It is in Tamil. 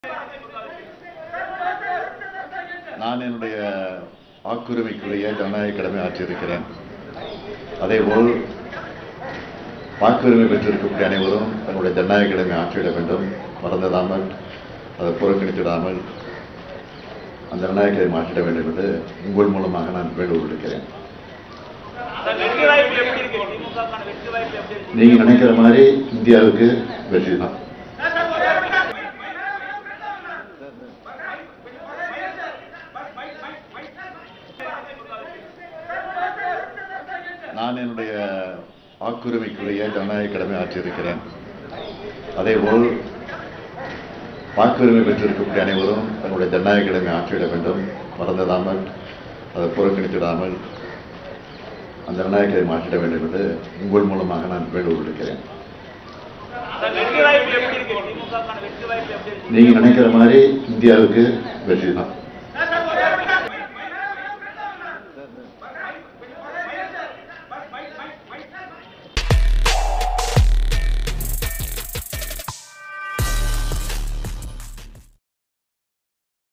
நான் என்னுடைய வாக்குரிமைக்குரிய ஜனநாயக கடமை ஆற்றியிருக்கிறேன் அதேபோல் வாக்குரிமை பெற்றிருக்கக்கூடிய அனைவரும் தங்களுடைய ஜனநாயக கடமை ஆற்றிவிட வேண்டும் மறந்துடாமல் அதை புறக்கணித்திடாமல் அந்த ஜனநாயக கடமை ஆற்றிட வேண்டும் என்று உங்கள் மூலமாக நான் வேண்டுகோள் விடுக்கிறேன் சார், வெற்றி வாய்ப்பு எப்படி இருக்கு திமுகவுக்கான வெற்றி வாய்ப்பு எப்படி இருக்கு நீங்க நினைக்கிற மாதிரி இந்தியாவுக்கு வெற்றி தான் நான் என்னுடைய வாக்குரிமைக்குரிய ஜனநாயக கடமை ஆற்றியிருக்கிறேன் அதேபோல் வாக்குரிமை பெற்றிருக்கக்கூடிய அனைவரும் தங்களுடைய ஜனநாயக கடமை ஆற்றிவிட வேண்டும் மறந்துடாமல் அதை புறக்கணித்திடாமல் அந்த ஜனநாயக கடமை ஆற்றிட வேண்டும் என்று உங்கள் மூலமாக நான் வேண்டுகோள் விடுக்கிறேன் சார், வெற்றி வாய்ப்பு எப்படி இருக்கு திமுகவுக்கான வெற்றி வாய்ப்பு எப்படி இருக்கு நீங்க நினைக்கிற மாதிரி இந்தியாவுக்கு வெற்றி தான்